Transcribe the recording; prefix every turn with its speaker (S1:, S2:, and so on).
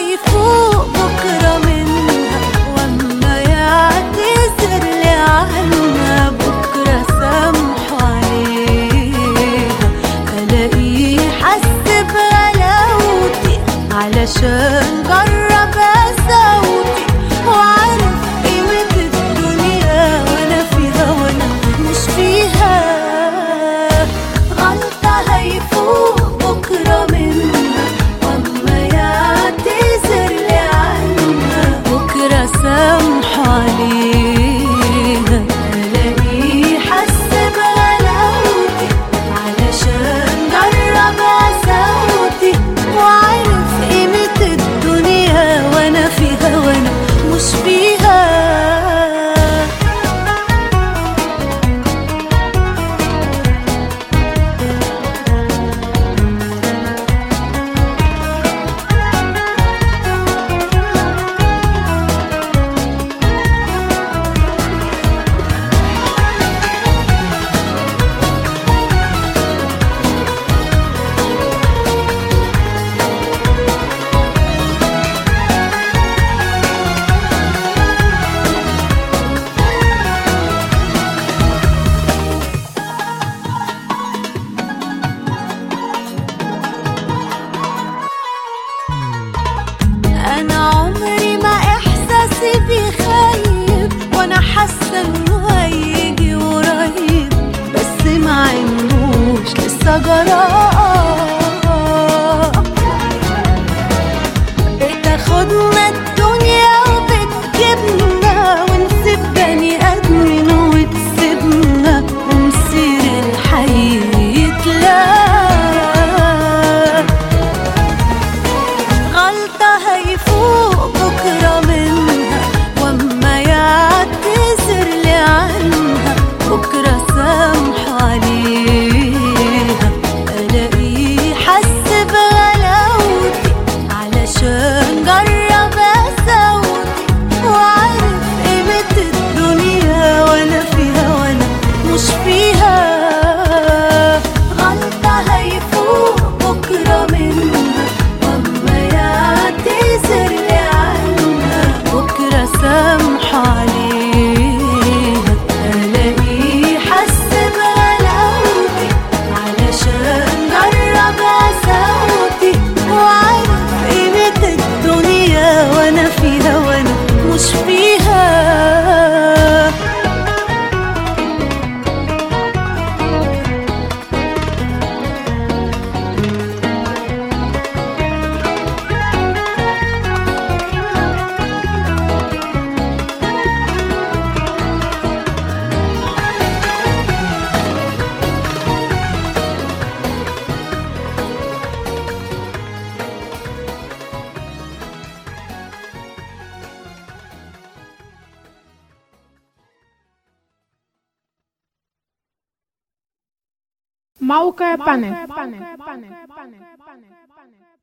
S1: هيفوق بكرة منها واما يعتذر لي عنها بكرة سامحه عليها الاقيه حس بغلاوتي علشان جرب قساوتي وعارف قيمة الدنيا وانا فيها وانا مش فيها غلطة هيفوق بكرة منها واما يعتذر لي عنها بكرة سامحه عليها الاقيه حس بغلاوتي علشان جرب قساوتي وعارف قيمة الدنيا وانا فيها وانا مش فيها انا عمري ما احساسي بيخيب وانا حاسه انه هيجي قريب بس ما عندوش لسه جراء بتاخدنا الدنيا وبتجيبنا ونسيب بني ادمين وتسيبنا ومصير الحي يتلاقى غلطة هيفوق بكرة منها واما يعتذر لي عنها بكرة سامحه عليها الاقيه حس بغلاوتي علشان جرب قساوتي وعارف قيمة الدنيا وانا فيها وانا مش فيها غلطة هيفوق بكرة منها واما يعتذر لي عنها بكرة سامحه عليها الاقيه حس بغلاوتي علشان جرب قساوتي وعارف قيمة الدنيا وانا فيها وانا مش فيها
S2: موقع بانل